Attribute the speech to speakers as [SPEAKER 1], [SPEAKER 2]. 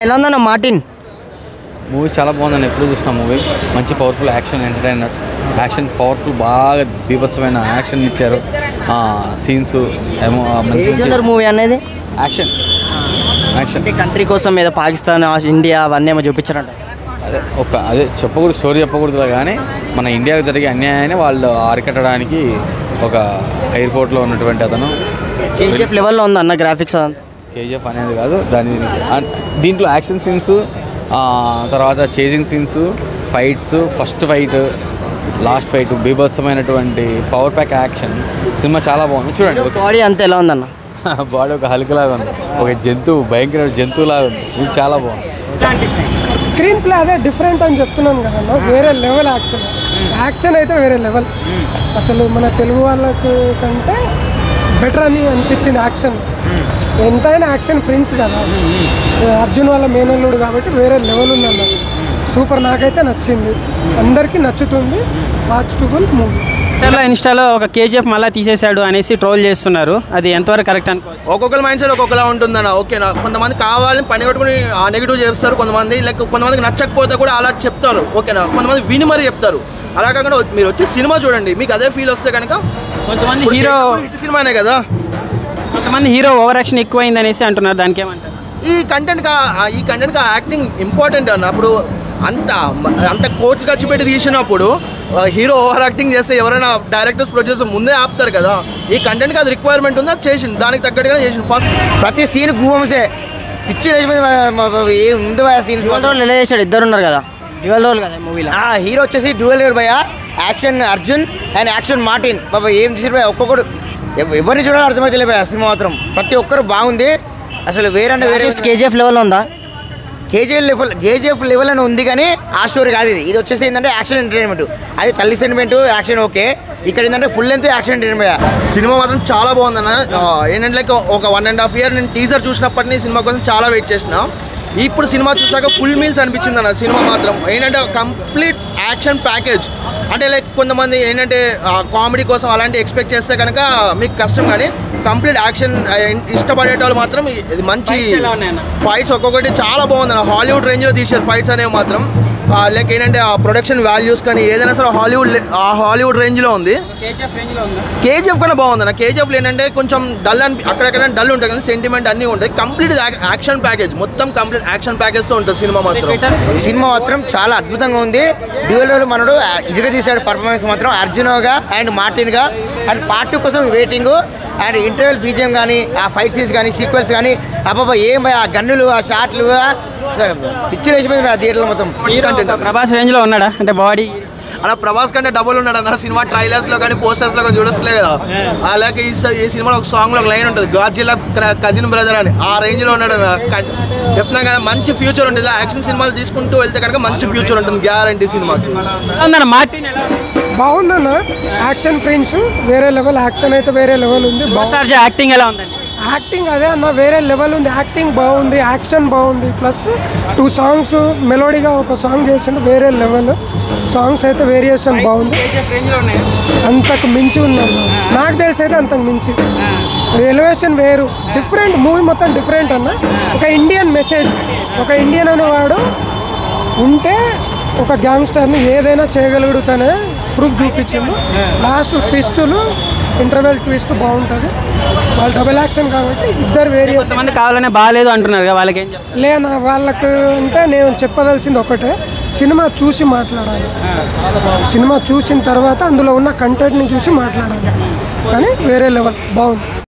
[SPEAKER 1] ఎలా ఉందన్న Martin
[SPEAKER 2] movie చాలా బాగుందని ఎప్పుడు చూసిన మూవీ మంచి powerful action entertainer action powerful బాగా బీభత్సమైన యాక్షన్ ఇచ్చారు సీన్స్ ఏమో ఆ మంచి మంచి
[SPEAKER 1] జోనర్ మూవీ అనేది
[SPEAKER 2] యాక్షన్ యాక్షన్
[SPEAKER 1] అంటే కంట్రీ కోసం ఏదో పాకిస్తాన్ ఆ- ఇండియా అవన్నీ ఏమో చూపించారంట
[SPEAKER 2] అదే ఒక అదే చెప్పకూడదు స్టోరీ చెప్పకూడదు కానీ మన ఇండియాకు జరిగే అన్యాయాన్ని వాళ్ళు అరికట్టడానికి ఒక ఎయిర్పోర్ట్లో ఉన్నటువంటి అతను
[SPEAKER 1] కేజీఎఫ్ లెవెల్లో ఉంది అన్న గ్రాఫిక్స్ అదంతా
[SPEAKER 2] కేజీఎఫ్ అనేది కాదు దాని అన్- దీంట్లో యాక్షన్ సీన్స్ తర్వాత chasing scenes fights first fight last fight బీభత్సమైనటువంటి పవర్ ప్యాక్ యాక్షన్ సినిమా చాలా బాగుంది చూడండి ఒక
[SPEAKER 1] బాడీ అంతా ఎలా ఉందన్న
[SPEAKER 2] బాడీ ఒక హలికలాగా ఉంది ఒక జంతువు భయంకర జంతువులాగా ఉంది ఇది చాలా బాగుంది
[SPEAKER 3] స్క్రీన్ ప్లే అదే డిఫరెంట్ అని చెప్తున్నాను కదన్నా వేరే లెవెల్ యాక్షన్ యాక్షన్ అయితే వేరే లెవెల్ అసలు మన తెలుగు వాళ్ళకు కంటే బెటర్ అని అనిపించింది యాక్షన్ ఎంతైనా యాక్షన్ ఫ్రెండ్స్ కదా అర్జున్ వాళ్ళ మేనల్లుడు కాబట్టి వేరే లెవెల్ ఉంది అన్న సూపర్ నాకైతే నచ్చింది అందరికీ నచ్చుతుంది వాచ్టబుల్ మూవీ
[SPEAKER 4] ట్విట్టర్లో ఇన్స్టాలో ఒక కేజీఎఫ్ మళ్ళీ తీసేశాడు అనేసి ట్రోల్ చేస్తున్నారు అది ఎంతవరకు కరెక్ట్ అనుకోవచ్చు
[SPEAKER 5] ఒక్కొక్కరి మైండ్ సెట్ ఒక్కొక్కలా ఉంటుందన్న ఓకేనా కొంతమంది కావాలని పని కట్టుకుని ఆ నెగిటివ్ చేస్తారు కొంతమంది లైక్ కొంతమందికి నచ్చకపోతే కూడా అలా చెప్తారు ఓకేనా కొంతమంది విని మరీ చెప్తారు అలా కాకుండా మీరు వచ్చి సినిమా చూడండి మీకు అదే ఫీల్ వస్తే కనుక
[SPEAKER 4] కొంతమంది హీరో
[SPEAKER 5] హిట్ సినిమానే కదా
[SPEAKER 4] కొంతమంది హీరో ఓవర్ యాక్షన్ ఎక్కువైంది అనేసి అంటున్నారు దానికి ఏమంటారు
[SPEAKER 5] ఈ కంటెంట్ కా ఈ కంటెంట్ కా యాక్టింగ్ ఇంపార్టెంట్ అన్న అప్పుడు అంత అంత కోట్లు ఖర్చు పెట్టి తీసినప్పుడు హీరో ఓవర్ యాక్టింగ్ చేస్తే ఎవరైనా డైరెక్టర్స్ ప్రొడ్యూసర్ ముందే ఆపుతారు కదా ఈ కంటెంట్కి అది రిక్వైర్మెంట్ ఉంది అది చేసింది దానికి తగ్గట్టుగా చేసింది ఫస్ట్
[SPEAKER 6] ప్రతి సీన్ గూవంసే పిచ్చి లేచిపోయింది ఏం ఉంది భయ సీన్స్
[SPEAKER 1] డ్యువల్ రోల్ ఎలా చేశాడు ఇద్దరు ఉన్నారు కదా డ్యువల్ రోల్ కదా మూవీలో
[SPEAKER 6] ఆ హీరో వచ్చేసి డ్యూయల్ భయ action Arjun and action Martin Baba ఏం చేసారు భయ ఒక్కొక్కడు ఎవ- ఎవరిని చూడాలో అర్థమైతే భయ సినిమా మాత్రం ప్రతి ఒక్కరు బాగుంది అసలు వేరే అంటే వేరే
[SPEAKER 1] కేజీఎఫ్ లెవెల్లో ఉందా
[SPEAKER 6] కేజీఎఫ్ లెవెల్ కేజీఎఫ్ లెవెల్ అని ఉంది కానీ ఆ స్టోరీ కాదు ఇది ఇది వచ్చేసి ఏంటంటే యాక్షన్ ఎంటర్టైన్మెంట్ అది తల్లి సెంటిమెంట్ యాక్షన్ ఓకే ఇక్కడ ఏంటంటే ఫుల్ లెంత్ యాక్షన్ ఎంటర్టైన్మెంట్ భయ
[SPEAKER 5] సినిమా మాత్రం చాలా బాగుందన్న ఆ, ఏంటంటే లైక్ ఒక వన్ అండ్ హాఫ్ ఇయర్ నేను టీజర్ చూసినప్పటి నుంచి సినిమా కోసం చాలా వెయిట్ చేసిన ఇప్పుడు సినిమా చూసాక ఫుల్ మీల్స్ అనిపించింది అన్న సినిమా మాత్రం ఏంటంటే కంప్లీట్ యాక్షన్ ప్యాకేజ్ అంటే లైక్ కొంతమంది ఏంటంటే కామెడీ కోసం అలాంటి ఎక్స్పెక్ట్ చేస్తే కనుక మీకు కష్టం కానీ కంప్లీట్ యాక్షన్ ఇష్టపడేటోళ్ళు మాత్రం ఇది మంచి
[SPEAKER 4] Fights ఎలా ఉన్నాయన్న?
[SPEAKER 5] ఫైట్స్ ఒక్కొక్కటి చాలా బాగుంది అన్న హాలీవుడ్ రేంజ్లో తీసారు ఫైట్స్ అనేవి మాత్రం లైక్ ఏంటంటే ఆ ప్రొడక్షన్ వాల్యూస్ కానీ ఏదైనా సరే హాలీవుడ్ ఆ హాలీవుడ్ రేంజ్లో ఉంది
[SPEAKER 4] కేజీఎఫ్ రేంజ్లో ఉందా
[SPEAKER 5] కేజీఎఫ్ కన్నా బాగుంది అన్న కేజీఎఫ్ ఏంటంటే కొంచెం డల్ అని అక్కడెక్కడ డల్ ఉంటాయి కానీ సెంటిమెంట్ అన్నీ ఉంటాయి కంప్లీట్ యాక్షన్ ప్యాకేజ్ మొత్తం కంప్లీట్ యాక్షన్ ప్యాకేజ్తో ఉంటుంది సినిమా మాత్రం
[SPEAKER 6] ఈ సినిమా మాత్రం చాలా అద్భుతంగా ఉంది డ్యూయల్ రోల్ మనడు ఇదిగా తీశాడు పర్ఫార్మెన్స్ మాత్రం అర్జునోగా అండ్ మార్టిన్గా అండ్ పార్ట్ టూ కోసం వెయిటింగ్ అండ్ ఇంటర్వెల్ బీజియం కానీ ఆ ఫైట్ సీన్స్ కానీ సీక్వెన్స్ కానీ అబ్బాబా ఏం భయ, ఆ గన్నులు ఆ షాట్లు పిచ్చి వేసిపోయింది ఆ థియేటర్లో మొత్తం
[SPEAKER 5] కంటెంట్
[SPEAKER 4] ప్రభాస్ రేంజ్లో ఉన్నాడా అంటే బాడీ
[SPEAKER 5] అలా ప్రభాస్ కంటే డబుల్ ఉన్నాడు అన్న సినిమా ట్రైలర్స్ లో కానీ పోస్టర్స్ లో కానీ చూడట్లే కదా అలాగే ఈ స- ఈ సినిమాలో ఒక సాంగ్ లో ఒక లైన్ ఉంటుంది గాడ్జిల్లా కజిన్ బ్రదర్ అని ఆ రేంజ్ లో ఉన్నాడు అన్న. కన్- చెప్తున్నా కదా మంచి ఫ్యూచర్ ఉంటుంది ఇలా యాక్షన్ సినిమాలు తీసుకుంటూ వెళ్తే కనుక మంచి ఫ్యూచర్ ఉంటుంది గ్యారంటీ సినిమాకి
[SPEAKER 4] ఎలా ఉందన్న మార్టిన్ ఎలా ఉంది?
[SPEAKER 3] బాగుందన్న యాక్షన్ ఫ్రెండ్స్ వేరే లెవెల్ యాక్షన్ అయితే వేరే లెవెల్ ఉంది బాగుంది
[SPEAKER 4] సార్ యాక్టింగ్ ఎలా ఉందండి
[SPEAKER 3] యాక్టింగ్ అదే అన్న వేరే లెవెల్ ఉంది యాక్టింగ్ బాగుంది యాక్షన్ బాగుంది ప్లస్ టూ సాంగ్స్ మెలోడీగా ఒక సాంగ్ చేసిండు వేరే లెవెల్ సాంగ్స్ అయితే వేరియేషన్ బాగుంది
[SPEAKER 4] కేజీఎఫ్ రేంజ్లో ఉన్నాయి
[SPEAKER 3] అంతకు మించి ఉన్నాను నాకు తెలిసి అయితే అంతకు మించి ఎలివేషన్ వేరు డిఫరెంట్ మూవీ మొత్తం డిఫరెంట్ అన్న ఒక ఇండియన్ మెసేజ్ ఒక ఇండియన్ అనేవాడు ఉంటే ఒక గ్యాంగ్స్టర్ని ఏదైనా చేయగలుగుతానే ప్రూఫ్ చూపించిండు లాస్ట్ ట్విస్టులు ఇంటర్వెల్ ట్విస్ట్ బాగుంటుంది వాళ్ళు డబుల్ యాక్షన్ కాబట్టి ఇద్దరు వేరియేషన్
[SPEAKER 4] కొంతమంది కావాలనే బాగాలేదు అంటున్నారు కదా వాళ్ళకి ఏం చెప్తారు
[SPEAKER 3] లేనా వాళ్ళకు అంటే నేను చెప్పదలిచింది ఒకటే సినిమా చూసి మాట్లాడాలి సినిమా చూసిన తర్వాత అందులో ఉన్న కంటెంట్ని చూసి మాట్లాడాలి కానీ వేరే లెవెల్ బాగుంది